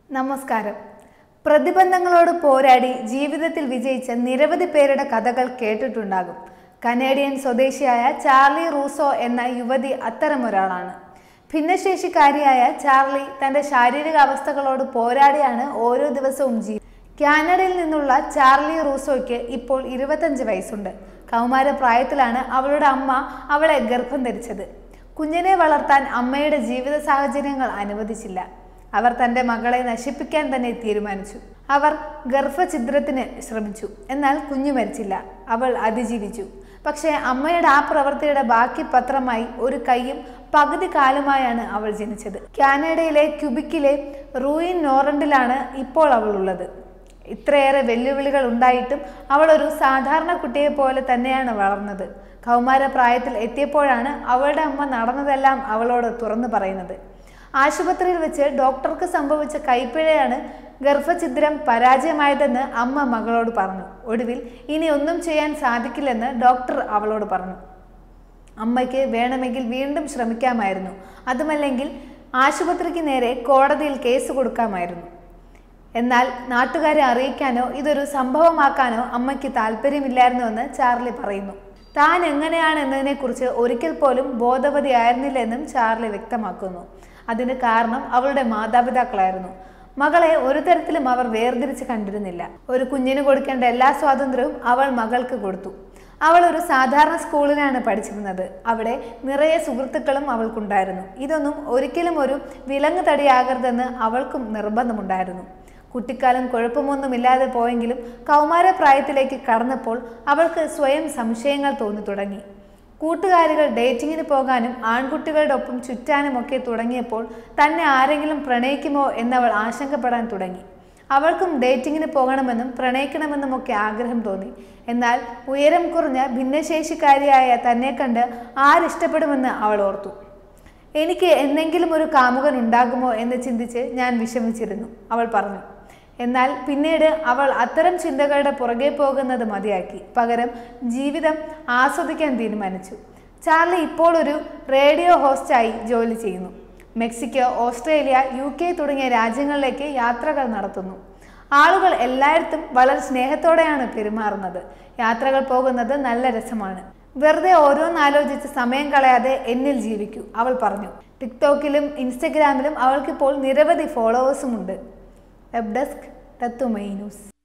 നമസ്കാരം പ്രതിബന്ധങ്ങളോട് പോരാടി ജീവിതത്തിൽ വിജയിച്ച നിരവധി പേരുടെ കഥകൾ കേട്ടിട്ടുണ്ടാകും കനേഡിയൻ സ്വദേശിയായ ചാർലി റൂസോ എന്ന യുവതി അത്തരമൊരാളാണ് ഭിന്നശേഷിക്കാരിയായ ചാർലി തന്റെ ശാരീരിക അവസ്ഥകളോട് പോരാടിയാണ് ഓരോ ദിവസവും ജീ കാനഡയിൽ നിന്നുള്ള ചാർലി റൂസോയ്ക്ക് ഇപ്പോൾ ഇരുപത്തഞ്ച് വയസ്സുണ്ട് കൗമാര പ്രായത്തിലാണ് അവളുടെ അമ്മ അവളെ ഗർഭം ധരിച്ചത് കുഞ്ഞിനെ വളർത്താൻ അമ്മയുടെ ജീവിത സാഹചര്യങ്ങൾ അനുവദിച്ചില്ല അവർ തന്റെ മകളെ നശിപ്പിക്കാൻ തന്നെ തീരുമാനിച്ചു അവർ ഗർഭഛിദ്രത്തിന് ശ്രമിച്ചു എന്നാൽ കുഞ്ഞു മരിച്ചില്ല അവൾ അതിജീവിച്ചു പക്ഷേ അമ്മയുടെ ആ പ്രവൃത്തിയുടെ ബാക്കി പത്രമായി ഒരു കൈയും പകുതി കാലുമായാണ് അവൾ ജനിച്ചത് കാനഡയിലെ ക്യുബിക്കിലെ റൂയിൻ നോറണ്ടിലാണ് ഇപ്പോൾ അവൾ ഉള്ളത് ഇത്രയേറെ വെല്ലുവിളികൾ ഉണ്ടായിട്ടും അവൾ ഒരു സാധാരണ കുട്ടിയെ പോലെ തന്നെയാണ് വളർന്നത് കൗമാര പ്രായത്തിൽ എത്തിയപ്പോഴാണ് അവളുടെ അമ്മ നടന്നതെല്ലാം അവളോട് തുറന്നു പറയുന്നത് ആശുപത്രിയിൽ വെച്ച് ഡോക്ടർക്ക് സംഭവിച്ച കൈപ്പിഴയാണ് ഗർഭഛിദ്രം പരാജയമായതെന്ന് അമ്മ മകളോട് പറഞ്ഞു ഒടുവിൽ ഇനി ഒന്നും ചെയ്യാൻ സാധിക്കില്ലെന്ന് ഡോക്ടർ അവളോട് പറഞ്ഞു അമ്മയ്ക്ക് വേണമെങ്കിൽ വീണ്ടും ശ്രമിക്കാമായിരുന്നു അതുമല്ലെങ്കിൽ ആശുപത്രിക്ക് നേരെ കോടതിയിൽ കേസ് കൊടുക്കാമായിരുന്നു എന്നാൽ നാട്ടുകാരെ അറിയിക്കാനോ ഇതൊരു സംഭവമാക്കാനോ അമ്മയ്ക്ക് താല്പര്യമില്ലായിരുന്നുവെന്ന് ചാർലി പറയുന്നു താൻ എങ്ങനെയാണ് എന്നതിനെക്കുറിച്ച് ഒരിക്കൽ പോലും ബോധവതിയായിരുന്നില്ലെന്നും ചാർലി വ്യക്തമാക്കുന്നു അതിന് കാരണം അവളുടെ മാതാപിതാക്കളായിരുന്നു മകളെ ഒരു തരത്തിലും അവർ വേർതിരിച്ച് കണ്ടിരുന്നില്ല ഒരു കുഞ്ഞിന് കൊടുക്കേണ്ട എല്ലാ സ്വാതന്ത്ര്യവും അവൾ മകൾക്ക് കൊടുത്തു അവൾ ഒരു സാധാരണ സ്കൂളിലാണ് പഠിച്ചിരുന്നത് അവിടെ നിറയെ സുഹൃത്തുക്കളും അവൾക്കുണ്ടായിരുന്നു ഇതൊന്നും ഒരിക്കലും ഒരു വിലങ്ങ് തടിയാകരുതെന്ന് അവൾക്കും നിർബന്ധമുണ്ടായിരുന്നു കുട്ടിക്കാലം കുഴപ്പമൊന്നുമില്ലാതെ പോയെങ്കിലും കൗമാരപ്രായത്തിലേക്ക് കടന്നപ്പോൾ അവൾക്ക് സ്വയം സംശയങ്ങൾ തോന്നി തുടങ്ങി കൂട്ടുകാരികൾ ഡേറ്റിങ്ങിന് പോകാനും ആൺകുട്ടികളുടെ ഒപ്പം ചുറ്റാനും ഒക്കെ തുടങ്ങിയപ്പോൾ തന്നെ ആരെങ്കിലും പ്രണയിക്കുമോ എന്നവൾ ആശങ്കപ്പെടാൻ തുടങ്ങി അവൾക്കും ഡേറ്റിങ്ങിന് പോകണമെന്നും പ്രണയിക്കണമെന്നും ഒക്കെ ആഗ്രഹം തോന്നി എന്നാൽ ഉയരം കുറഞ്ഞ ഭിന്നശേഷിക്കാരിയായ തന്നെ കണ്ട് ആരിഷ്ടപ്പെടുമെന്ന് അവൾ ഓർത്തു എനിക്ക് എന്തെങ്കിലും ഒരു കാമുകൻ ഉണ്ടാകുമോ എന്ന് ചിന്തിച്ച് ഞാൻ വിഷമിച്ചിരുന്നു അവൾ പറഞ്ഞു എന്നാൽ പിന്നീട് അവൾ അത്തരം ചിന്തകളുടെ പുറകെ പോകുന്നത് മതിയാക്കി പകരം ജീവിതം ആസ്വദിക്കാൻ തീരുമാനിച്ചു ചാർലി ഇപ്പോൾ ഒരു റേഡിയോ ഹോസ്റ്റായി ജോലി ചെയ്യുന്നു മെക്സിക്കോ ഓസ്ട്രേലിയ യു കെ തുടങ്ങിയ രാജ്യങ്ങളിലേക്ക് യാത്രകൾ നടത്തുന്നു ആളുകൾ എല്ലായിടത്തും വളരെ സ്നേഹത്തോടെയാണ് പെരുമാറുന്നത് യാത്രകൾ പോകുന്നത് നല്ല രസമാണ് വെറുതെ ഓരോന്നാലോചിച്ച് സമയം കളയാതെ എന്നിൽ ജീവിക്കൂ അവൾ പറഞ്ഞു ടിക്ടോക്കിലും ഇൻസ്റ്റഗ്രാമിലും അവൾക്കിപ്പോൾ നിരവധി ഫോളോവേഴ്സും ഉണ്ട് വെബ് ഡെസ്ക് തത്തുമൈ ന്യൂസ്